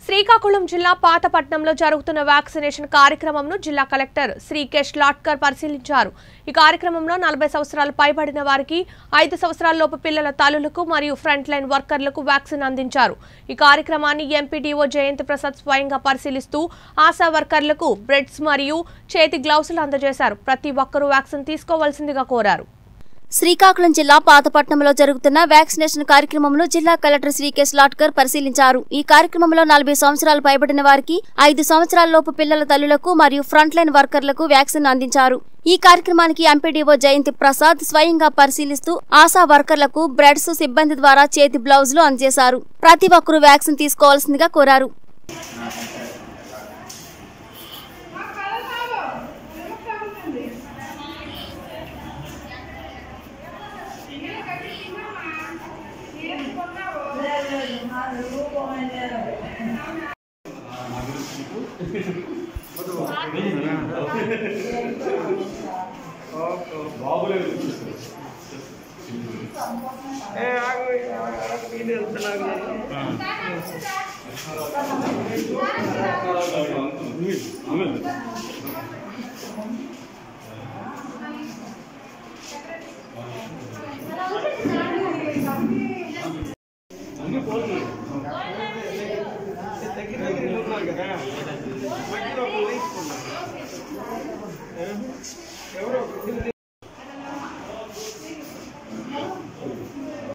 శ్రీకాకుళం జిల్లా పాతపట్నంలో జరుగుతున్న వ్యాక్సినేషన్ కార్యక్రమంను జిల్లా కలెక్టర్ శ్రీకేష్ లాట్కర్ పరిశీలించారు ఈ కార్యక్రమంలో నలభై సంవత్సరాలు పైబడిన వారికి ఐదు సంవత్సరాలలోపు పిల్లల తల్లులకు మరియు ఫ్రంట్ లైన్ వర్కర్లకు వ్యాక్సిన్ అందించారు ఈ కార్యక్రమాన్ని ఎంపీడీఓ జయంత్ ప్రసాద్ స్వయంగా పరిశీలిస్తూ ఆశా వర్కర్లకు బ్రెడ్స్ మరియు చేతి గ్లౌసులు అందజేశారు ప్రతి ఒక్కరూ వ్యాక్సిన్ తీసుకోవాల్సిందిగా కోరారు శ్రీకాకుళం జిల్లా పాతపట్నంలో జరుగుతున్న వ్యాక్సినేషన్ కార్యక్రమంను జిల్లా కలెక్టర్ శ్రీకేశ్ లాట్కర్ పరిశీలించారు ఈ కార్యక్రమంలో నలభై సంవత్సరాలు పైబడిన వారికి ఐదు సంవత్సరాల లోపు పిల్లల తల్లులకు మరియు ఫ్రంట్ లైన్ వర్కర్లకు వ్యాక్సిన్ అందించారు ఈ కార్యక్రమానికి ఎంపీడీఓ జయంతి ప్రసాద్ స్వయంగా పరిశీలిస్తూ ఆశా వర్కర్లకు బ్రెడ్స్ సిబ్బంది ద్వారా చేతి బ్లౌజులు అందజేశారు ప్రతి ఒక్కరూ వ్యాక్సిన్ తీసుకోవాల్సిందిగా కోరారు ఏ ఆగు ఆగు ఇది వెళ్తున్నాను దగ్గర దగ్గర ఉన్నారు కదా మధ్యలో ఒకరు తీసుకున్నారు ఎవరో ఒకరు